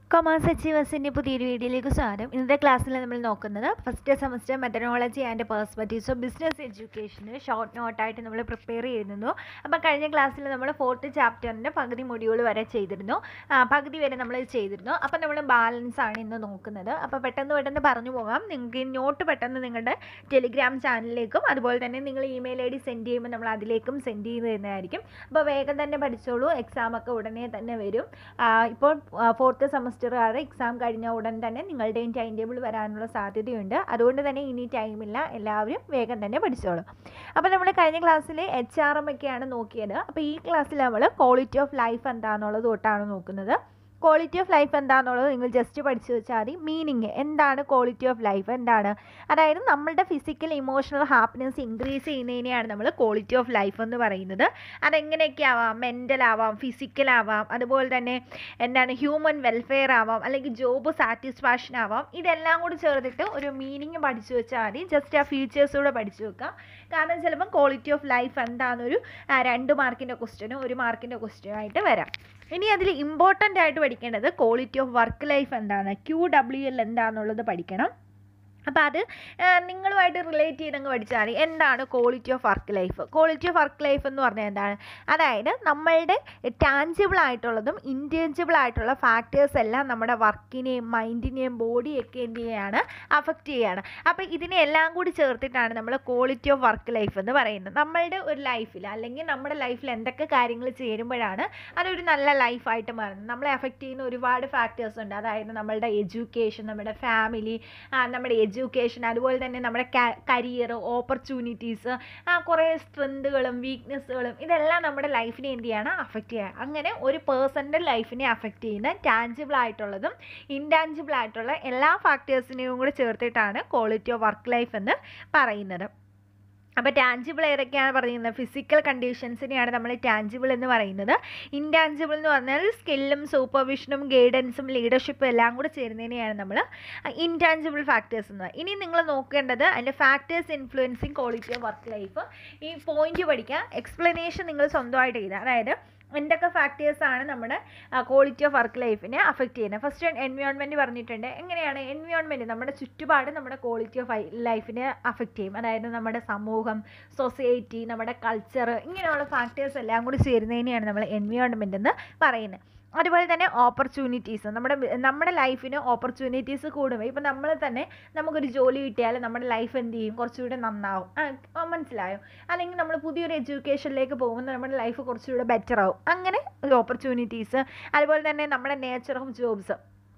commerce അച്ചീവേഴ്സിൻ്റെ പുതിയൊരു വീഡിയോയിലേക്ക് സ്വാഗതം ഇന്നത്തെ ക്ലാസ്സിൽ നമ്മൾ നോക്കുന്നത് first semester methodology and perspectives of business എഡ്യൂക്കേഷന് ഷോർട്ട് നോട്ടായിട്ട് നമ്മൾ പ്രിപ്പയർ ചെയ്യുന്നു അപ്പോൾ കഴിഞ്ഞ ക്ലാസ്സിൽ നമ്മൾ ഫോർത്ത് ചാപ്റ്ററിൻ്റെ പകുതി മൊഡ്യൂൾ വരെ ചെയ്തിരുന്നു ആ, പകുതി വരെ നമ്മൾ ചെയ്തിരുന്നു അപ്പോൾ നമ്മൾ ബാലൻസ് ആണ് ഇന്ന് നോക്കുന്നത് അപ്പോൾ പെട്ടെന്ന് പെട്ടെന്ന് പറഞ്ഞു പോകാം നിങ്ങൾക്ക് ഈ നോട്ട് പെട്ടെന്ന് നിങ്ങളുടെ ടെലിഗ്രാം ചാനലിലേക്കും അതുപോലെ തന്നെ നിങ്ങൾ ഇമെയിൽ ഐ ഡി സെൻഡ് ചെയ്യുമ്പോൾ നമ്മൾ അതിലേക്കും സെൻഡ് ചെയ്ത് തരുന്നതായിരിക്കും അപ്പോൾ വേഗം തന്നെ പഠിച്ചോളൂ എക്സാം ഒക്കെ ഉടനെ തന്നെ വരും ആ, ഇപ്പോൾ ഫോർത്ത് സെമസ്റ്ററുകാരുടെ എക്സാം കഴിഞ്ഞ ഉടൻ തന്നെ നിങ്ങളുടെയും ടൈം ടേബിൾ വരാനുള്ള സാധ്യതയുണ്ട് അതുകൊണ്ട് തന്നെ ഇനി ടൈമില്ല എല്ലാവരും വേഗം തന്നെ പഠിച്ചോളൂ അപ്പോൾ നമ്മൾ കഴിഞ്ഞ ക്ലാസ്സിൽ എച്ച് ആർ എം ഒക്കെയാണ് നോക്കിയത് അപ്പോൾ ഈ ക്ലാസ്സിൽ നമ്മൾ ക്വാളിറ്റി ഓഫ് ലൈഫ് എന്താണെന്നുള്ളത് തൊട്ടാണ് നോക്കുന്നത് ക്വാളിറ്റി ഓഫ് ലൈഫ് എന്താണെന്നുള്ളത് നിങ്ങൾ ജസ്റ്റ് പഠിച്ചു വെച്ചാൽ മതി മീനിങ് എന്താണ് ക്വാളിറ്റി ഓഫ് ലൈഫ് എന്താണ് അതായത് നമ്മളുടെ ഫിസിക്കൽ ഇമോഷണൽ ഹാപ്പിനെസ് ഇൻക്രീസ് ചെയ്യുന്നതിനെയാണ് നമ്മൾ ക്വാളിറ്റി ഓഫ് ലൈഫ് എന്ന് പറയുന്നത് അതെങ്ങനെയൊക്കെ ആവാം മെൻ്റൽ ആവാം ഫിസിക്കൽ ആവാം അതുപോലെ തന്നെ എന്താണ് ഹ്യൂമൻ വെൽഫെയർ ആവാം അല്ലെങ്കിൽ ജോബ് സാറ്റിസ്ഫാക്ഷൻ ആവാം ഇതെല്ലാം കൂടി ചേർത്തിട്ട് ഒരു മീനിങ് പഠിച്ചു വെച്ചാൽ മതി ജസ്റ്റ് ആ ഫീച്ചേഴ്സ് കൂടെ പഠിച്ചു വെക്കുക കാരണം ചിലപ്പം ക്വാളിറ്റി ഓഫ് ലൈഫ് എന്താണെന്നൊരു ആ, രണ്ട് മാർക്കിൻ്റെ ക്വസ്റ്റ്യനും ഒരു മാർക്കിൻ്റെ ക്വസ്റ്റ്യനും ആയിട്ട് വരാം ഇനി അതിൽ ഇമ്പോർട്ടൻ്റ് ആയിട്ട് പഠിക്കേണ്ടത് ക്വാളിറ്റി ഓഫ് വർക്ക് ലൈഫ് എന്താണ് ക്യൂ ഡബ്ല്യു എൽ എന്താണെന്നുള്ളത് പഠിക്കണം അപ്പോൾ അത് ആ, നിങ്ങളുമായിട്ട് റിലേറ്റ് ചെയ്തങ്ങ് പഠിച്ചാൽ മതി എന്താണ് quality of work life quality of work life എന്ന് പറഞ്ഞാൽ എന്താണ് അതായത് നമ്മളുടെ ടാഞ്ചിബിൾ ആയിട്ടുള്ളതും ഇൻറ്റേഞ്ചിബിൾ ആയിട്ടുള്ള ഫാക്ടേഴ്സ് എല്ലാം നമ്മുടെ വർക്കിനെയും മൈൻഡിനെയും ബോഡിയൊക്കെ എന്ത് ചെയ്യുകയാണ് അഫക്റ്റ് ചെയ്യുകയാണ് അപ്പോൾ ഇതിനെ എല്ലാം കൂടി ചേർത്തിട്ടാണ് നമ്മൾ ക്വാളിറ്റി ഓഫ് വർക്ക് ലൈഫ് എന്ന് പറയുന്നത് നമ്മളുടെ ഒരു ലൈഫിൽ അല്ലെങ്കിൽ നമ്മുടെ ലൈഫിൽ എന്തൊക്കെ കാര്യങ്ങൾ ചേരുമ്പോഴാണ് അതൊരു നല്ല ലൈഫായിട്ട് മാറുന്നത് നമ്മളെ അഫക്റ്റ് ചെയ്യുന്ന ഒരുപാട് ഫാക്ടേഴ്സ് ഉണ്ട് അതായത് നമ്മളുടെ എഡ്യൂക്കേഷൻ നമ്മുടെ ഫാമിലി നമ്മുടെ എഡ്യൂക്കേഷൻ അതുപോലെ തന്നെ നമ്മുടെ കരിയർ ഓപ്പർച്യൂണിറ്റീസ് കുറേ സ്ട്രെങ്തുകളും വീക്ക്നെസ്സുകളും ഇതെല്ലാം നമ്മുടെ ലൈഫിനെ എന്ത് ചെയ്യാണ് അഫക്റ്റ് ചെയ്യുക അങ്ങനെ ഒരു പേഴ്സൻ്റെ ലൈഫിനെ അഫക്റ്റ് ചെയ്യുന്ന ടാഞ്ചിബിൾ ആയിട്ടുള്ളതും ഇൻടാഞ്ചിബിൾ ആയിട്ടുള്ള എല്ലാ ഫാക്ടേഴ്സിനെയും കൂടെ ചേർത്തിട്ടാണ് ക്വാളിറ്റി ഓഫ് വർക്ക് ലൈഫ് എന്ന് പറയുന്നത് അപ്പോൾ ടാഞ്ചിബിൾ ഏതൊക്കെയാണ് പറയുന്നത് ഫിസിക്കൽ കണ്ടീഷൻസിനെയാണ് നമ്മൾ ടാഞ്ചിബിൾ എന്ന് പറയുന്നത് ഇൻടാഞ്ചിബിൾ എന്ന് പറഞ്ഞാൽ സ്കില്ലും സൂപ്പർവിഷനും ഗൈഡൻസും ലീഡർഷിപ്പും എല്ലാം കൂടെ ചേരുന്നതിനെയാണ് നമ്മൾ ഇൻടാഞ്ചിബിൾ ഫാക്ടേഴ്സ് എന്ന് പറയുന്നത് ഇനി നിങ്ങൾ നോക്കേണ്ടത് അതിൻ്റെ factors influencing quality of work life ഈ പോയിന്റ് പഠിക്കുക എക്സ്പ്ലനേഷൻ നിങ്ങൾ സ്വന്തമായിട്ട് ചെയ്താൽ അതായത് എന്തൊക്കെ ഫാക്ടേഴ്സാണ് നമ്മുടെ ക്വാളിറ്റി ഓഫ് വർക്ക് ലൈഫിനെ അഫക്റ്റ് ചെയ്യുന്നത് ഫസ്റ്റ് എൻവയോൺമെൻറ്റ് പറഞ്ഞിട്ടുണ്ട് എങ്ങനെയാണ് എൻവയോൺമെൻറ്റ് നമ്മുടെ ചുറ്റുപാട് നമ്മുടെ ക്വാളിറ്റി ഓഫ് ലൈഫിനെ അഫക്റ്റ് ചെയ്യും അതായത് നമ്മുടെ സമൂഹം സൊസൈറ്റി നമ്മുടെ കൾച്ചർ ഇങ്ങനെയുള്ള ഫാക്ടേഴ്സ് എല്ലാം കൂടി ചേരുന്നതിനെയാണ് നമ്മൾ എൻവയോൺമെൻറ്റ് എന്ന് പറയുന്നത് അതുപോലെ തന്നെ ഓപ്പർച്യൂണിറ്റീസ് നമ്മുടെ നമ്മുടെ ലൈഫിന് ഓപ്പർച്യൂണിറ്റീസ് കൂടുമ്പോൾ ഇപ്പം നമ്മൾ തന്നെ നമുക്കൊരു ജോലി കിട്ടിയാൽ നമ്മുടെ ലൈഫ് എന്ത് ചെയ്യും കുറച്ചുകൂടെ നന്നാവും ആ, ആ, മനസ്സിലായോ അല്ലെങ്കിൽ നമ്മൾ പുതിയൊരു എഡ്യൂക്കേഷനിലേക്ക് പോകുമ്പോൾ നമ്മുടെ ലൈഫ് കുറച്ചുകൂടെ ബെറ്റർ ആവും അങ്ങനെ ഒരു ഓപ്പർച്യൂണിറ്റീസ് അതുപോലെ തന്നെ നമ്മുടെ നേച്ചർ ഓഫ് ജോബ്സ്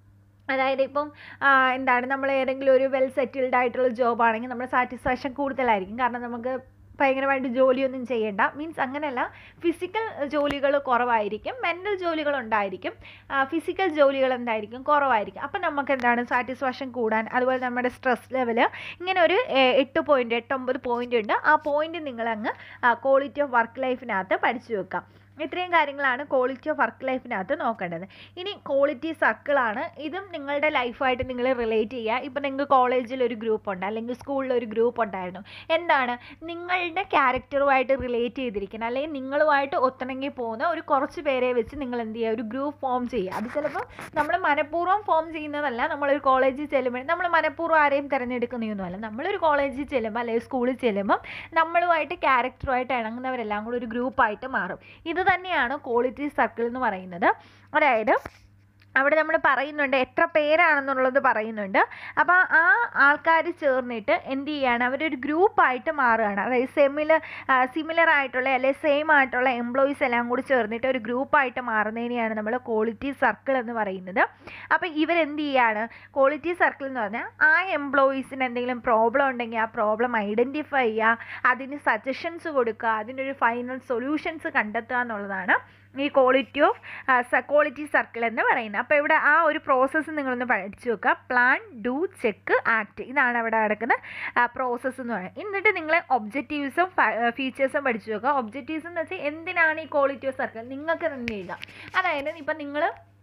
അതായത് ഇപ്പം ആ, എന്താണ് നമ്മൾ ഏതെങ്കിലും ഒരു വെൽ സെറ്റിൽഡ് ആയിട്ടുള്ള ജോബ് ആണെങ്കിൽ നമ്മുടെ സാറ്റിസ്ഫാക്ഷൻ കൂടുതലായിരിക്കും കാരണം നമുക്ക് ഭയങ്കരമായിട്ട് ജോലിയൊന്നും ചെയ്യേണ്ട മീൻസ് അങ്ങനെയല്ല ഫിസിക്കൽ ജോലികൾ കുറവായിരിക്കും മെൻ്റൽ ജോലികൾ ഉണ്ടായിരിക്കും ഫിസിക്കൽ ജോലികൾ എന്തായിരിക്കും കുറവായിരിക്കും അപ്പം നമുക്ക് എന്താണ് സാറ്റിസ്ഫാക്ഷൻ കൂടാൻ അതുപോലെ നമ്മുടെ സ്ട്രെസ് ലെവൽ ഇങ്ങനെ ഒരു ഏഹ്, എട്ട് പോയിൻറ്റ് എട്ടൊമ്പത് പോയിൻ്റ് ഉണ്ട് ആ പോയിൻ്റ് നിങ്ങളങ്ങ് ക്വാളിറ്റി ഓഫ് വർക്ക് ലൈഫിനകത്ത് പഠിച്ചു വെക്കാം ഇത്രയും കാര്യങ്ങളാണ് ക്വാളിറ്റി ഓഫ് വർക്ക് ലൈഫിനകത്ത് നോക്കേണ്ടത് ഇനി ക്വാളിറ്റി സർക്കിളാണ് ഇതും നിങ്ങളുടെ ലൈഫായിട്ട് നിങ്ങൾ റിലേറ്റ് ചെയ്യുക ഇപ്പം നിങ്ങൾക്ക് കോളേജിൽ ഒരു ഗ്രൂപ്പ് ഉണ്ട് അല്ലെങ്കിൽ സ്കൂളിൽ ഒരു ഗ്രൂപ്പ് ഉണ്ടായിരുന്നു എന്താണ് നിങ്ങളുടെ ക്യാരക്ടറുമായിട്ട് റിലേറ്റ് ചെയ്തിരിക്കുന്ന അല്ലെങ്കിൽ നിങ്ങളുമായിട്ട് ഒത്തിണങ്ങി പോകുന്ന ഒരു കുറച്ച് പേരെ വെച്ച് നിങ്ങൾ എന്ത് ചെയ്യുക ഒരു ഗ്രൂപ്പ് ഫോം ചെയ്യുക അത് ചിലപ്പോൾ നമ്മൾ മനഃപൂർവ്വം ഫോം ചെയ്യുന്നതല്ല നമ്മളൊരു കോളേജിൽ ചെല്ലുമ്പോൾ നമ്മൾ മനഃപൂർവ്വം ആരെയും തിരഞ്ഞെടുക്കുന്നതൊന്നുമല്ല നമ്മളൊരു കോളേജിൽ ചെല്ലുമ്പോൾ അല്ലെങ്കിൽ സ്കൂളിൽ ചെല്ലുമ്പം നമ്മളുമായിട്ട് ക്യാരക്ടറുമായിട്ട് ഇണങ്ങുന്നവരെല്ലാം കൂടി ഒരു ഗ്രൂപ്പായിട്ട് മാറും ഇത് തന്നെയാണ് ക്വാളിറ്റി സർക്കിൾ എന്ന് പറയുന്നത് അതായത് അവിടെ നമ്മൾ പറയുന്നുണ്ട് എത്ര പേരാണെന്നുള്ളത് പറയുന്നുണ്ട് അപ്പോൾ ആ ആൾക്കാർ ചേർന്നിട്ട് എന്ത് ചെയ്യാണ് അവരൊരു ഗ്രൂപ്പായിട്ട് മാറുകയാണ് അതായത് സെമിലർ സിമിലർ ആയിട്ടുള്ള അല്ലെങ്കിൽ സെയിം ആയിട്ടുള്ള എംപ്ലോയീസ് എല്ലാം കൂടി ചേർന്നിട്ട് ഒരു ഗ്രൂപ്പായിട്ട് മാറുന്നതിനെയാണ് നമ്മൾ ക്വാളിറ്റി സർക്കിൾ എന്ന് പറയുന്നത് അപ്പോൾ ഇവരെന്ത് ചെയ്യാണ് ക്വാളിറ്റി സർക്കിൾ എന്ന് പറഞ്ഞാൽ ആ എംപ്ലോയീസിന് എന്തെങ്കിലും പ്രോബ്ലം ഉണ്ടെങ്കിൽ ആ പ്രോബ്ലം ഐഡൻറ്റിഫൈ ചെയ്യുക അതിന് സജഷൻസ് കൊടുക്കുക അതിനൊരു ഫൈനൽ സൊല്യൂഷൻസ് കണ്ടെത്തുക എന്നുള്ളതാണ് ഈ ക്വാളിറ്റി ഓഫ് ക്വാളിറ്റി സർക്കിൾ എന്ന് പറയുന്നത് അപ്പോൾ ഇവിടെ ആ ഒരു പ്രോസസ്സ് നിങ്ങളൊന്ന് പഠിച്ചു വെക്കുക പ്ലാൻ ഡു ചെക്ക് ആക്ട് ഇതാണ് അവിടെ നടക്കുന്ന പ്രോസസ്സ് എന്ന് പറയുന്നത് എന്നിട്ട് നിങ്ങൾ ഒബ്ജക്റ്റീവ്സും ഫീച്ചേഴ്സും പഠിച്ചു വെക്കുക ഒബ്ജക്റ്റീവ്സ് എന്ന് വെച്ചാൽ എന്തിനാണ് ഈ ക്വാളിറ്റി ഓഫ് സർക്കിൾ നിങ്ങൾക്ക് തന്നെ എഴുതാം അതായത് ഇപ്പം നിങ്ങൾ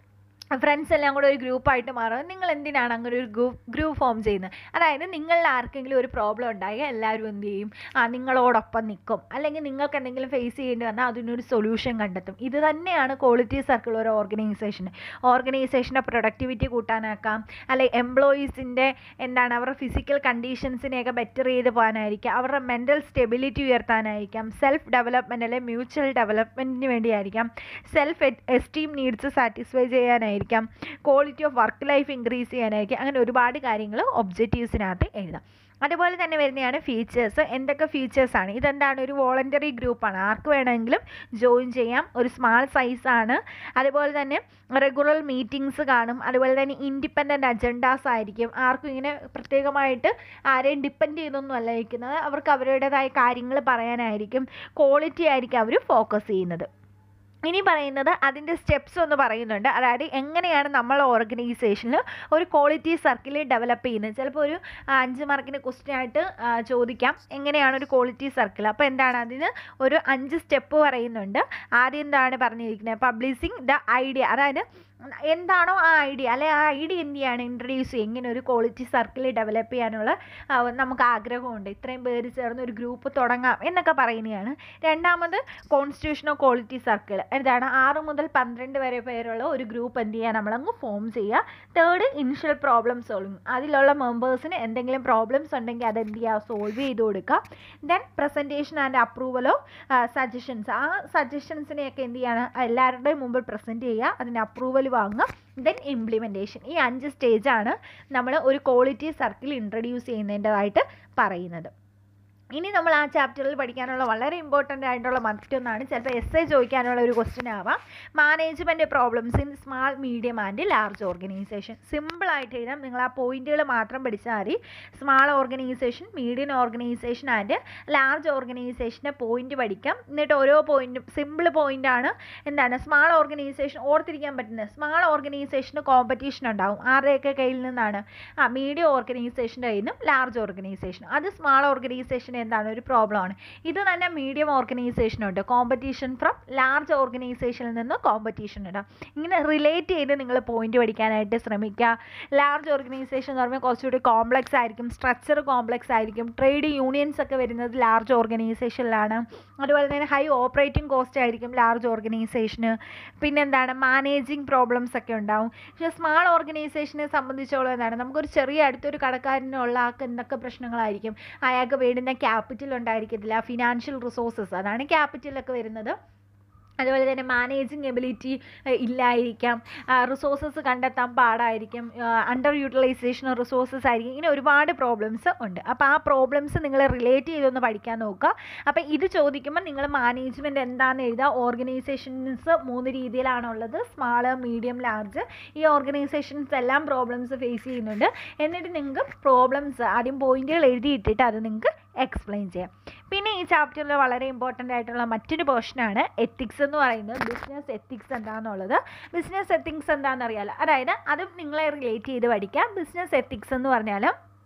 ഫ്രണ്ട്സ് എല്ലാം കൂടെ ഒരു ഗ്രൂപ്പായിട്ട് മാറുക നിങ്ങൾ എന്തിനാണ് അങ്ങനെ ഒരു ഗ്രൂപ്പ് ഗ്രൂപ്പ് ഫോം ചെയ്യുന്നത് അതായത് നിങ്ങളിൽ ആർക്കെങ്കിലും ഒരു പ്രോബ്ലം ഉണ്ടായി എല്ലാവരും എന്ത് ചെയ്യും ആ നിങ്ങളോടൊപ്പം നിൽക്കും അല്ലെങ്കിൽ നിങ്ങൾക്ക് എന്തെങ്കിലും ഫേസ് ചെയ്യേണ്ടി വന്നാൽ അതിനൊരു സൊല്യൂഷൻ കണ്ടെത്തും ഇത് തന്നെയാണ് ക്വാളിറ്റി സർക്കിൾ ഒരു ഓർഗനൈസേഷന് ഓർഗനൈസേഷൻ്റെ പ്രൊഡക്ടിവിറ്റി കൂട്ടാനാക്കാം അല്ലെങ്കിൽ എംപ്ലോയീസിൻ്റെ എന്താണ് അവരുടെ ഫിസിക്കൽ കണ്ടീഷൻസിനെയൊക്കെ ബെറ്റർ ചെയ്ത് പോകാനായിരിക്കാം അവരുടെ മെൻ്റൽ സ്റ്റെബിലിറ്റി ഉയർത്താനായിരിക്കാം സെൽഫ് ഡെവലപ്മെൻറ്റ് അല്ലെങ്കിൽ മ്യൂച്വൽ ഡെവലപ്മെൻറ്റിന് വേണ്ടിയായിരിക്കാം സെൽഫ് എസ്റ്റീം നീഡ്സ് സാറ്റിസ്ഫൈ ചെയ്യാനായിരിക്കും quality of work life increase ചെയ്യാനായിരിക്കും അങ്ങനെ ഒരുപാട് കാര്യങ്ങൾ ഒബ്ജക്റ്റീവ്സിനകത്ത് എഴുതാം അതുപോലെ തന്നെ വരുന്നതാണ് ഫീച്ചേഴ്സ് എന്തൊക്കെ ഫീച്ചേഴ്സാണ് ഇതെന്താണ് ഒരു വോളണ്ടറി ഗ്രൂപ്പാണ് ആർക്ക് വേണമെങ്കിലും ജോയിൻ ചെയ്യാം ഒരു സ്മാൾ സൈസാണ് അതുപോലെ തന്നെ റെഗുലർ മീറ്റിംഗ്സ് കാണും അതുപോലെ തന്നെ ഇൻഡിപെൻഡൻറ്റ് അജണ്ടാസ് ആയിരിക്കും ആർക്കും ഇങ്ങനെ പ്രത്യേകമായിട്ട് ആരെയും ഡിപ്പെൻഡ് ചെയ്തൊന്നും അല്ല ഇരിക്കുന്നത് അവർക്ക് അവരുടേതായ കാര്യങ്ങൾ പറയാനായിരിക്കും ക്വാളിറ്റി ആയിരിക്കും അവർ ഫോക്കസ് ചെയ്യുന്നത് ഇനി പറയുന്നത് അതിൻ്റെ സ്റ്റെപ്സ് ഒന്ന് പറയുന്നുണ്ട് അതായത് എങ്ങനെയാണ് നമ്മൾ ഓർഗനൈസേഷനിൽ ഒരു ക്വാളിറ്റി സർക്കിൾ ഡെവലപ്പ് ചെയ്യുന്നത് ചിലപ്പോൾ ഒരു ആ, അഞ്ച് മാർക്കിന് ക്വസ്റ്റ്യൻ ആയിട്ട് ആ, ചോദിക്കാം എങ്ങനെയാണ് ഒരു ക്വാളിറ്റി സർക്കിൾ അപ്പോൾ എന്താണ് അതിന് ഒരു അഞ്ച് സ്റ്റെപ്പ് പറയുന്നുണ്ട് ആദ്യം എന്താണ് പറഞ്ഞിരിക്കുന്നത് പബ്ലിഷിങ് ദ ഐഡിയ അതായത് എന്താണോ ആ ഐഡിയ അല്ലെ ആ ഐഡിയ എന്ത് ചെയ്യാണ് ഇൻട്രൊഡ്യൂസ് ചെയ്യും ഇങ്ങനെ ഒരു ക്വാളിറ്റി സർക്കിൾ ഡെവലപ്പ് ചെയ്യാനുള്ള ആ, നമുക്ക് ആഗ്രഹമുണ്ട് ഇത്രയും പേര് ചേർന്ന് ഒരു ഗ്രൂപ്പ് തുടങ്ങാം എന്നൊക്കെ പറയുന്നതാണ് രണ്ടാമത് കോൺസ്റ്റിറ്റ്യൂഷൻ ഓഫ് ക്വാളിറ്റി സർക്കിൾ എന്താണ് ആറ് മുതൽ പന്ത്രണ്ട് വരെ പേരുള്ള ഒരു ഗ്രൂപ്പ് എന്ത് ചെയ്യുക നമ്മളങ്ങ് ഫോം ചെയ്യുക തേർഡ് ഇനിഷ്യൽ പ്രോബ്ലം സോൾവിങ് അതിലുള്ള മെമ്പേഴ്സിന് എന്തെങ്കിലും പ്രോബ്ലംസ് ഉണ്ടെങ്കിൽ അത് എന്ത് ചെയ്യുക സോൾവ് ചെയ്ത് കൊടുക്കുക ദെൻ പ്രസൻറ്റേഷൻ ആൻഡ് അപ്രൂവലോ സജഷൻസ് ആ സജഷൻസിനെയൊക്കെ എന്ത് ചെയ്യണം എല്ലാവരുടെയും മുമ്പിൽ പ്രസൻറ്റ് ചെയ്യുക അതിന് അപ്രൂവൽ വാങ്ങുക ദെൻ ഇംപ്ലിമെൻറ്റേഷൻ ഈ അഞ്ച് സ്റ്റേജാണ് നമ്മൾ ഒരു ക്വാളിറ്റി സർക്കിൾ ഇൻട്രൊഡ്യൂസ് ചെയ്യുന്നതിൻ്റെതായിട്ട് പറയുന്നത് ഇനി നമ്മൾ ആ ചാപ്റ്ററിൽ പഠിക്കാനുള്ള വളരെ ഇമ്പോർട്ടൻ്റ് ആയിട്ടുള്ള മറ്റൊന്നാണ് ചിലപ്പോൾ എസ് എ ചോദിക്കാനുള്ള ഒരു ക്വസ്റ്റ്യൻ ആവാം management problems in small medium and large organization സിമ്പിളായിട്ട് എഴുതാം നിങ്ങൾ ആ പോയിന്റുകൾ മാത്രം പഠിച്ചാൽ മതി small organization medium organization and large ഓർഗനൈസേഷൻ്റെ പോയിന്റ് പഠിക്കാം എന്നിട്ട് ഓരോ പോയിന്റും സിമ്പിൾ പോയിന്റ് ആണ് എന്താണ് സ്മാൾ ഓർഗനൈസേഷൻ ഓർത്തിരിക്കാൻ പറ്റുന്നത് സ്മാൾ ഓർഗനൈസേഷന് കോമ്പറ്റീഷൻ ഉണ്ടാവും ആരുടെയൊക്കെ കയ്യിൽ നിന്നാണ് ആ മീഡിയം ഓർഗനൈസേഷൻ്റെ കയ്യിൽ നിന്നും ലാർജ് ഓർഗനൈസേഷൻ അത് സ്മാൾ ഓർഗനൈസേഷൻ എന്താണ് ഒരു പ്രോബ്ലം ആണ് ഇത് തന്നെ മീഡിയം ഓർഗനൈസേഷൻ ഉണ്ട് കോമ്പറ്റീഷൻ ഫ്രം ലാർജ് ഓർഗനൈസേഷനിൽ നിന്ന് കോമ്പറ്റീഷൻ ഉണ്ട് ഇങ്ങനെ റിലേറ്റ് ചെയ്ത് നിങ്ങൾ പോയിന്റ് പഠിക്കാനായിട്ട് ശ്രമിക്കുക ലാർജ് ഓർഗനൈസേഷൻ എന്ന് പറയുമ്പോൾ കുറച്ചുകൂടി കോംപ്ലക്സ് ആയിരിക്കും സ്ട്രക്ചർ കോംപ്ലക്സ് ആയിരിക്കും ട്രേഡ് യൂണിയൻസ് ഒക്കെ വരുന്നത് ലാർജ് ഓർഗനൈസേഷനിലാണ് അതുപോലെ തന്നെ ഹൈ ഓപ്പറേറ്റിംഗ് കോസ്റ്റ് ആയിരിക്കും ലാർജ് ഓർഗനൈസേഷന് പിന്നെന്താണ് മാനേജിങ് പ്രോബ്ലംസ് ഒക്കെ ഉണ്ടാവും പക്ഷേ സ്മാൾ ഓർഗനൈസേഷനെ സംബന്ധിച്ചോളം എന്താണ് നമുക്കൊരു ചെറിയ അടുത്തൊരു കടക്കാരനുള്ള ആൾക്ക് എന്തൊക്കെ പ്രശ്നങ്ങളായിരിക്കും അയാൾക്ക് വേണ്ടുന്ന ക്യാപിറ്റൽ ഉണ്ടായിരിക്കത്തില്ല ഫിനാൻഷ്യൽ റിസോഴ്സസ് അതാണ് ക്യാപിറ്റലൊക്കെ വരുന്നത് അതുപോലെ തന്നെ മാനേജിങ് എബിലിറ്റി ഇല്ലായിരിക്കാം റിസോഴ്സസ് കണ്ടെത്താൻ പാടായിരിക്കും അണ്ടർ യൂട്ടിലൈസേഷൻ റിസോഴ്സസ് ആയിരിക്കും ഇങ്ങനെ ഒരുപാട് പ്രോബ്ലംസ് ഉണ്ട് അപ്പോൾ ആ പ്രോബ്ലംസ് നിങ്ങൾ റിലേറ്റ് ചെയ്തൊന്ന് പഠിക്കാൻ നോക്കുക അപ്പോൾ ഇത് ചോദിക്കുമ്പോൾ നിങ്ങൾ മാനേജ്മെൻറ്റ് എന്താണെന്ന് എഴുതുക ഓർഗനൈസേഷൻസ് മൂന്ന് രീതിയിലാണുള്ളത് സ്മാള് മീഡിയം ലാർജ് ഈ ഓർഗനൈസേഷൻസ് എല്ലാം പ്രോബ്ലംസ് ഫേസ് ചെയ്യുന്നുണ്ട് എന്നിട്ട് നിങ്ങൾക്ക് പ്രോബ്ലംസ് ആദ്യം പോയിന്റുകൾ എഴുതിയിട്ടിട്ട് അത് നിങ്ങൾക്ക് എക്സ്പ്ലെയിൻ ചെയ്യാം പിന്നെ ഈ ചാപ്റ്ററിൽ വളരെ ഇമ്പോർട്ടൻ്റ് ആയിട്ടുള്ള മറ്റൊരു പോർഷനാണ് എത്തിക്സ് എന്ന് പറയുന്നത് ബിസിനസ് എത്തിക്സ് എന്താണെന്നുള്ളത് ബിസിനസ് എത്തിക്സ് എന്താണെന്ന് അറിയാലോ അതായത് അതും നിങ്ങളെ റിലേറ്റ് ചെയ്ത് പഠിക്കാം ബിസിനസ് എത്തിക്സ് എന്ന് പറഞ്ഞാൽ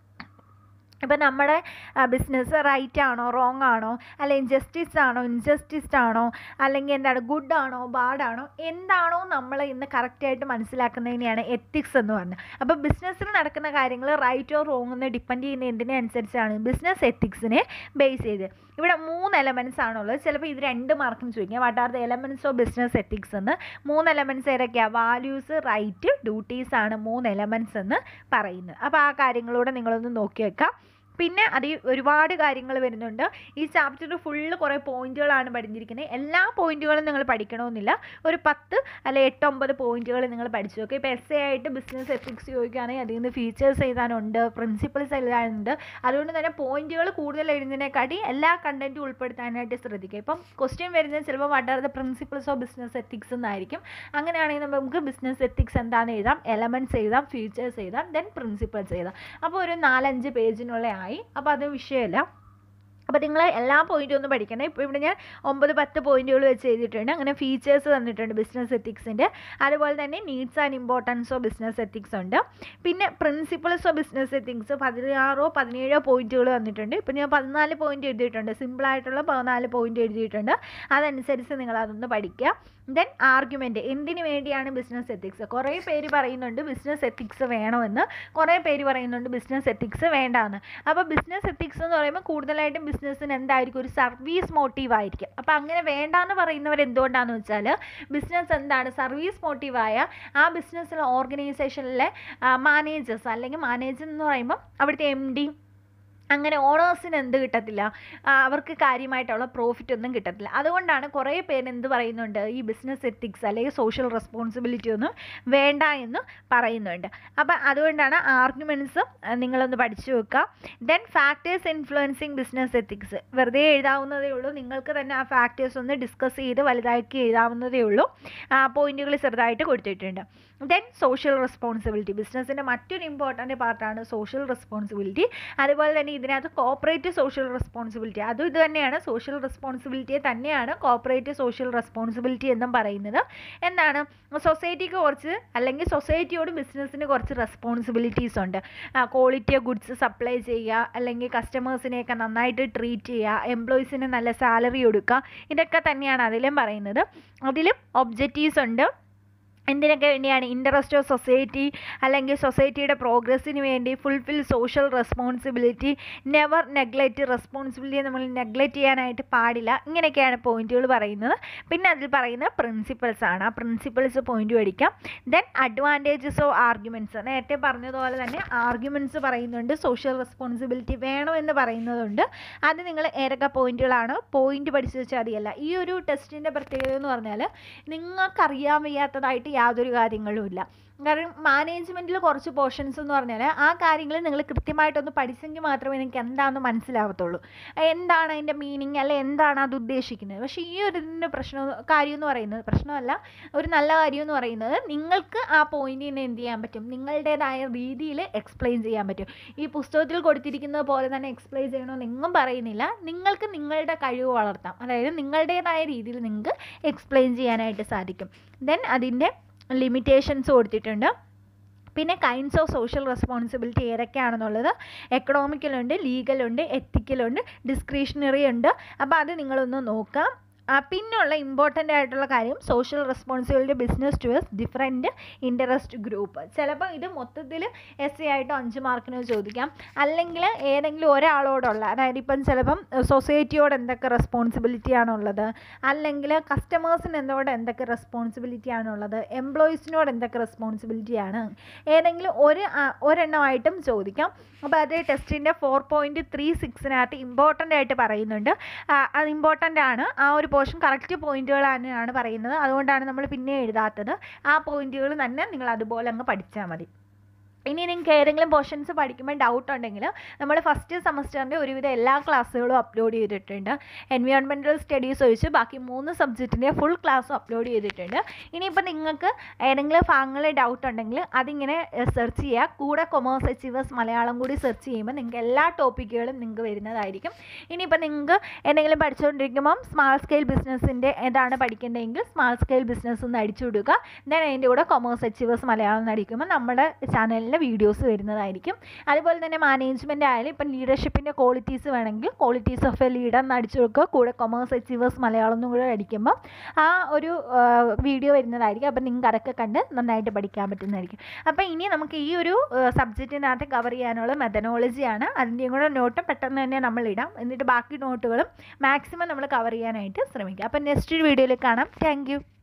ഇപ്പം നമ്മുടെ ബിസിനസ് റൈറ്റ് ആണോ റോങ് ആണോ അല്ലെങ്കിൽ ജസ്റ്റിസ് ആണോ ഇൻജസ്റ്റിസ് ആണോ അല്ലെങ്കിൽ എന്താണ് ഗുഡ് ആണോ ബാഡ് ആണോ എന്താണോ നമ്മൾ ഇന്ന് കറക്റ്റായിട്ട് മനസ്സിലാക്കുന്നതിനെയാണ് എത്തിക്സ് എന്ന് പറഞ്ഞത് അപ്പോൾ ബിസിനസ്സിൽ നടക്കുന്ന കാര്യങ്ങൾ റൈറ്റോ റോങ് എന്ന് ഡിപ്പെൻഡ് ചെയ്യുന്ന എന്തിനെ അനുസരിച്ചാണ് ബിസിനസ് എത്തിക്സിനെ ബേസ് ചെയ്ത് ഇവിടെ മൂന്ന് എലമെൻറ്റ്സ് ആണുള്ളത് ചിലപ്പോൾ ഇത് രണ്ട് മാർക്കിന് ചോദിക്കാം what are the elements of business ethics എന്ന് മൂന്ന് എലമെൻറ്റ്സ് ഏതൊക്കെയാണ് വാല്യൂസ് റൈറ്റ് ഡ്യൂട്ടീസ് ആണ് മൂന്ന് എലമെൻറ്റ്സ് എന്ന് പറയുന്നത് അപ്പോൾ ആ കാര്യങ്ങളൂടെ നിങ്ങളൊന്ന് നോക്കി വെക്കാം പിന്നെ അതിൽ ഒരുപാട് കാര്യങ്ങൾ വരുന്നുണ്ട് ഈ ചാപ്റ്ററിൽ ഫുള്ള് കുറേ പോയിന്റുകളാണ് പഠിച്ചിരിക്കുന്നത് എല്ലാ പോയിന്റുകളും നിങ്ങൾ പഠിക്കണമെന്നില്ല ഒരു പത്ത് അല്ലെ എട്ട് ഒമ്പത് പോയിന്റുകൾ നിങ്ങൾ പഠിച്ചു നോക്കുക ഇപ്പോൾ എസ് എ ആയിട്ട് ബിസിനസ് എത്തിക്സ് ചോദിക്കുകയാണെങ്കിൽ അതിൽ നിന്ന് ഫീച്ചേഴ്സ് എഴുതാനുണ്ട് പ്രിൻസിപ്പിൾസ് എഴുതാനുണ്ട് അതുകൊണ്ട് തന്നെ പോയിന്റുകൾ കൂടുതൽ എഴുതുന്നതിനെക്കാട്ടി എല്ലാ കണ്ടൻറ്റും ഉൾപ്പെടുത്താനായിട്ട് ശ്രദ്ധിക്കുക ഇപ്പം ക്വസ്റ്റ്യൻ വരുന്നത് ചിലപ്പോൾ what are the principles of business ethics എന്നായിരിക്കും അങ്ങനെയാണെങ്കിൽ നമുക്ക് ബിസിനസ് എത്തിക്സ് എന്താണെന്ന് എഴുതാം എലമെൻറ്റ്സ് എഴുതാം ഫീച്ചേഴ്സ് എഴുതാം ദെൻ പ്രിൻസിപ്പിൾസ് എഴുതാം അപ്പോൾ ഒരു നാലഞ്ച് പേജിനുള്ള ആയി അപ്പോൾ അത് വിഷയമല്ല അപ്പോൾ നിങ്ങൾ എല്ലാ പോയിന്റും ഒന്ന് പഠിക്കണം ഇപ്പോൾ ഇവിടെ ഞാൻ ഒമ്പത് പത്ത് പോയിന്റുകൾ വെച്ച് എഴുതിയിട്ടുണ്ട് അങ്ങനെ ഫീച്ചേഴ്സ് തന്നിട്ടുണ്ട് ബിസിനസ് എത്തിക്സിൻ്റെ അതുപോലെ തന്നെ needs and importance of business ethics ഉണ്ട് പിന്നെ പ്രിൻസിപ്പിൾസ് ഓഫ് ബിസിനസ് എത്തിക്സ് പതിനാറോ പതിനേഴോ പോയിന്റുകൾ തന്നിട്ടുണ്ട് ഇപ്പോൾ ഞാൻ പതിനാല് പോയിന്റ് എഴുതിയിട്ടുണ്ട് സിമ്പിളായിട്ടുള്ള പതിനാല് പോയിന്റ് എഴുതിയിട്ടുണ്ട് അതനുസരിച്ച് നിങ്ങൾ അതൊന്ന് പഠിക്കുക ദെൻ ആർഗ്യുമെൻറ്റ് എന്തിനു വേണ്ടിയാണ് ബിസിനസ് എത്തിക്സ് കുറേ പേര് പറയുന്നുണ്ട് ബിസിനസ് എത്തിക്സ് വേണമെന്ന് കുറേ പേര് പറയുന്നുണ്ട് ബിസിനസ് എത്തിക്സ് വേണ്ടാന്ന് അപ്പോൾ ബിസിനസ് എത്തിക്സ് എന്ന് പറയുമ്പോൾ കൂടുതലായിട്ടും ബിസിനസ്സിന് എന്തായിരിക്കും ഒരു സർവീസ് മോട്ടീവ് ആയിരിക്കും അപ്പോൾ അങ്ങനെ വേണ്ടാന്ന് പറയുന്നവർ എന്തുകൊണ്ടാണെന്ന് വെച്ചാൽ ബിസിനസ് എന്താണ് സർവീസ് മോട്ടീവായ ആ ബിസിനസ്സിലെ ഓർഗനൈസേഷനിലെ മാനേജേഴ്സ് അല്ലെങ്കിൽ മാനേജർ എന്ന് പറയുമ്പോൾ അവിടുത്തെ എം ഡി അങ്ങനെ ഓണേഴ്സിന് എന്ത് കിട്ടത്തില്ല ആ, അവർക്ക് കാര്യമായിട്ടുള്ള പ്രോഫിറ്റ് ഒന്നും കിട്ടത്തില്ല അതുകൊണ്ടാണ് കുറേ പേര് എന്ത് പറയുന്നുണ്ട് ഈ ബിസിനസ് എത്തിക്സ് അല്ലെങ്കിൽ സോഷ്യൽ റെസ്പോൺസിബിലിറ്റി ഒന്നും വേണ്ട എന്ന് പറയുന്നുണ്ട് അപ്പം അതുകൊണ്ടാണ് ആർഗ്യുമെൻറ്റ്സ് നിങ്ങളൊന്ന് പഠിച്ചു വെക്കുക then factors influencing business ethics വെറുതെ എഴുതാവുന്നതേ ഉള്ളൂ നിങ്ങൾക്ക് തന്നെ ആ ഫാക്ടേഴ്സ് ഒന്ന് ഡിസ്കസ് ചെയ്ത് വലുതാക്കി എഴുതാവുന്നതേ ഉള്ളൂ പോയിന്റുകൾ ചെറുതായിട്ട് കൊടുത്തിട്ടുണ്ട് ദെൻ സോഷ്യൽ റെസ്പോൺസിബിലിറ്റി ബിസിനസ്സിൻ്റെ മറ്റൊരു ഇമ്പോർട്ടൻ്റ് പാർട്ടാണ് സോഷ്യൽ റെസ്പോൺസിബിലിറ്റി അതുപോലെ തന്നെ ഇതിനകത്ത് കോപ്പറേറ്റീവ് സോഷ്യൽ റെസ്പോൺസിബിലിറ്റി അതും ഇത് തന്നെയാണ് സോഷ്യൽ റെസ്പോൺസിബിലിറ്റിയെ തന്നെയാണ് കോപ്പറേറ്റീവ് സോഷ്യൽ റെസ്പോൺസിബിലിറ്റി എന്നും പറയുന്നത് എന്താണ് സൊസൈറ്റിക്ക് കുറച്ച് അല്ലെങ്കിൽ സൊസൈറ്റിയോട് ബിസിനസ്സിന് കുറച്ച് റെസ്പോൺസിബിലിറ്റീസ് ഉണ്ട് ക്വാളിറ്റി ഗുഡ്സ് സപ്ലൈ ചെയ്യുക അല്ലെങ്കിൽ കസ്റ്റമേഴ്സിനെയൊക്കെ നന്നായിട്ട് ട്രീറ്റ് ചെയ്യുക എംപ്ലോയീസിന് നല്ല സാലറി കൊടുക്കുക ഇതൊക്കെ തന്നെയാണ് അതിലും പറയുന്നത് അതിലും ഒബ്ജക്റ്റീവ്സ് ഉണ്ട് എന്തിനൊക്കെ വേണ്ടിയാണ് ഇൻട്രസ്റ്റ് ഓഫ് സൊസൈറ്റി അല്ലെങ്കിൽ സൊസൈറ്റിയുടെ പ്രോഗ്രസ്സിന് വേണ്ടി fulfil social responsibility never neglect responsibility നമ്മൾ നെഗ്ലക്റ്റ് ചെയ്യാനായിട്ട് പാടില്ല ഇങ്ങനെയൊക്കെയാണ് പോയിന്റുകൾ പറയുന്നത് പിന്നെ അതിൽ പറയുന്ന പ്രിൻസിപ്പൾസ് ആണ് ആ പ്രിൻസിപ്പൾസ് പോയിന്റ് പഠിക്കാം ദെൻ അഡ്വാൻറ്റേജസ് ഓഫ് ആർഗ്യുമെൻറ്റ്സ് നേരത്തെ പറഞ്ഞതുപോലെ തന്നെ ആർഗ്യുമെൻറ്റ്സ് പറയുന്നുണ്ട് സോഷ്യൽ റെസ്പോൺസിബിലിറ്റി വേണമെന്ന് പറയുന്നതുണ്ട് അത് നിങ്ങൾ ഏതൊക്കെ പോയിന്റുകളാണ് പോയിന്റ് പഠിച്ചു വെച്ചാൽ മതിയല്ല ഈ ഒരു ടെസ്റ്റിൻ്റെ പ്രത്യേകത എന്ന് പറഞ്ഞാൽ നിങ്ങൾക്കറിയാൻ വയ്യാത്തതായിട്ട് യാതൊരു കാര്യങ്ങളും ഇല്ല കാരണം മാനേജ്മെൻറ്റിൽ കുറച്ച് പോർഷൻസ് എന്ന് പറഞ്ഞാൽ ആ കാര്യങ്ങൾ നിങ്ങൾ കൃത്യമായിട്ടൊന്ന് പഠിച്ചെങ്കിൽ മാത്രമേ നിങ്ങൾക്ക് എന്താണെന്ന് മനസ്സിലാവത്തുള്ളൂ എന്താണ് അതിൻ്റെ മീനിങ് അല്ലെ എന്താണ് അത് ഉദ്ദേശിക്കുന്നത് പക്ഷേ ഈ ഒരു ഇതിൻ്റെ പ്രശ്നം കാര്യം എന്ന് പറയുന്നത് പ്രശ്നമല്ല ഒരു നല്ല കാര്യം എന്ന് പറയുന്നത് നിങ്ങൾക്ക് ആ പോയിന്റിനെ എന്ത് ചെയ്യാൻ പറ്റും നിങ്ങളുടേതായ രീതിയിൽ എക്സ്പ്ലെയിൻ ചെയ്യാൻ പറ്റും ഈ പുസ്തകത്തിൽ കൊടുത്തിരിക്കുന്നത് പോലെ തന്നെ എക്സ്പ്ലെയിൻ ചെയ്യണമെന്ന് എങ്ങും പറയുന്നില്ല നിങ്ങൾക്ക് നിങ്ങളുടെ കഴിവ് വളർത്താം അതായത് നിങ്ങളുടേതായ രീതിയിൽ നിങ്ങൾക്ക് എക്സ്പ്ലെയിൻ ചെയ്യാനായിട്ട് സാധിക്കും ദെൻ അതിൻ്റെ ലിമിറ്റേഷൻസ് കൊടുത്തിട്ടുണ്ട് പിന്നെ കൈൻഡ്സ് ഓഫ് സോഷ്യൽ റെസ്പോൺസിബിലിറ്റി ഏതൊക്കെയാണെന്നുള്ളത് എക്കണോമിക്കലുണ്ട് ലീഗലുണ്ട് എത്തിക്കലുണ്ട് ഡിസ്ക്രിഷണറി ഉണ്ട് അപ്പോൾ അത് നിങ്ങളൊന്ന് നോക്കാം ആ, പിന്നുള്ള ഇമ്പോർട്ടൻ്റ് ആയിട്ടുള്ള കാര്യം social responsibility business to different interest group ചിലപ്പോൾ ഇത് മൊത്തത്തിൽ എസ് സി ആയിട്ടോ അഞ്ച് മാർക്കിനോ ചോദിക്കാം അല്ലെങ്കിൽ ഏതെങ്കിലും ഒരാളോടുള്ള അതായത് ഇപ്പം ചിലപ്പം സൊസൈറ്റിയോട് എന്തൊക്കെ റെസ്പോൺസിബിലിറ്റി ആണുള്ളത് അല്ലെങ്കിൽ കസ്റ്റമേഴ്സിന് എന്തോട് എന്തൊക്കെ റെസ്പോൺസിബിലിറ്റി ആണുള്ളത് എംപ്ലോയീസിനോട് എന്തൊക്കെ റെസ്പോൺസിബിലിറ്റി ആണ് ഏതെങ്കിലും ഒരു ആ- ഒരെണ്ണമായിട്ടും ചോദിക്കാം അപ്പോൾ അത് ടെസ്റ്റിൻ്റെ ഫോർ പോയിൻറ്റ് ത്രീ സിക്സിനകത്ത് ഇമ്പോർട്ടൻ്റ് ആയിട്ട് പറയുന്നുണ്ട് ആ, അത് ഇമ്പോർട്ടൻ്റ് ആണ് ആ ഒരു പോർഷൻ കറക്റ്റ് പോയിന്റുകൾ തന്നെയാണ് പറയുന്നത് അതുകൊണ്ടാണ് നമ്മൾ പിന്നെ എഴുതാത്തത് ആ പോയിന്റുകൾ തന്നെ നിങ്ങൾ അതുപോലെ അങ്ങ് പഠിച്ചാൽ മതി ഇനി നിങ്ങൾക്ക് ഏതെങ്കിലും പോർഷൻസ് പഠിക്കുമ്പോൾ ഡൗട്ട് ഉണ്ടെങ്കിൽ നമ്മൾ ഫസ്റ്റ് സെമസ്റ്ററിൻ്റെ ഒരുവിധം എല്ലാ ക്ലാസ്സുകളും അപ്ലോഡ് ചെയ്തിട്ടുണ്ട് എൻവയോൺമെൻറ്റൽ സ്റ്റഡീസ് ഒഴിച്ച് ബാക്കി മൂന്ന് സബ്ജക്റ്റിൻ്റെ ഫുൾ ക്ലാസ്സും അപ്ലോഡ് ചെയ്തിട്ടുണ്ട് ഇനിയിപ്പോൾ നിങ്ങൾക്ക് ഏതെങ്കിലും ഭാഗങ്ങളിൽ ഡൗട്ട് ഉണ്ടെങ്കിൽ അതിങ്ങനെ സെർച്ച് ചെയ്യുക കൂടെ കൊമേഴ്സ് അച്ചീവേഴ്സ് മലയാളം കൂടി സെർച്ച് ചെയ്യുമ്പോൾ നിങ്ങൾക്ക് എല്ലാ ടോപ്പിക്കുകളും നിങ്ങൾക്ക് വരുന്നതായിരിക്കും ഇനിയിപ്പോൾ നിങ്ങൾക്ക് എന്തെങ്കിലും പഠിച്ചുകൊണ്ടിരിക്കുമ്പം സ്മാൾ സ്കെയിൽ ബിസിനസ്സിൻ്റെ ഏതാണ് പഠിക്കേണ്ടതെങ്കിൽ സ്മാൾ സ്കെയിൽ ബിസിനസ് ഒന്ന് അടിച്ചു കൊടുക്കുക ദെൻ അതിൻ്റെ കൂടെ കൊമേഴ്സ് അച്ചീവേഴ്സ് മലയാളം എന്ന് അടിക്കുമ്പോൾ നമ്മുടെ ചാനലിൽ വീഡിയോസ് വരുന്നതായിരിക്കും അതുപോലെ തന്നെ മാനേജ്മെൻറ്റ് ആയാലും ഇപ്പം ലീഡർഷിപ്പിൻ്റെ ക്വാളിറ്റീസ് വേണമെങ്കിൽ ക്വാളിറ്റീസ് ഓഫ് എ ലീഡർ എന്ന് അടിച്ചു കൊടുക്കുക കൂടെ കൊമേഴ്സ് അച്ചീവേഴ്സ് മലയാളം എന്നും കൂടെ അടിക്കുമ്പോൾ ആ ഒരു വീഡിയോ വരുന്നതായിരിക്കും അപ്പം നിങ്ങൾക്ക് അതൊക്കെ കണ്ട് നന്നായിട്ട് പഠിക്കാൻ പറ്റുന്നതായിരിക്കും അപ്പോൾ ഇനി നമുക്ക് ഈ ഒരു സബ്ജക്റ്റിനകത്ത് കവർ ചെയ്യാനുള്ള മെത്തനോളജിയാണ് അതിൻ്റെയും കൂടെ നോട്ടും പെട്ടെന്ന് തന്നെ നമ്മൾ ഇടാം എന്നിട്ട് ബാക്കി നോട്ടുകളും മാക്സിമം നമ്മൾ കവർ ചെയ്യാനായിട്ട് ശ്രമിക്കുക അപ്പം നെക്സ്റ്റ് വീഡിയോയിൽ കാണാം താങ്ക്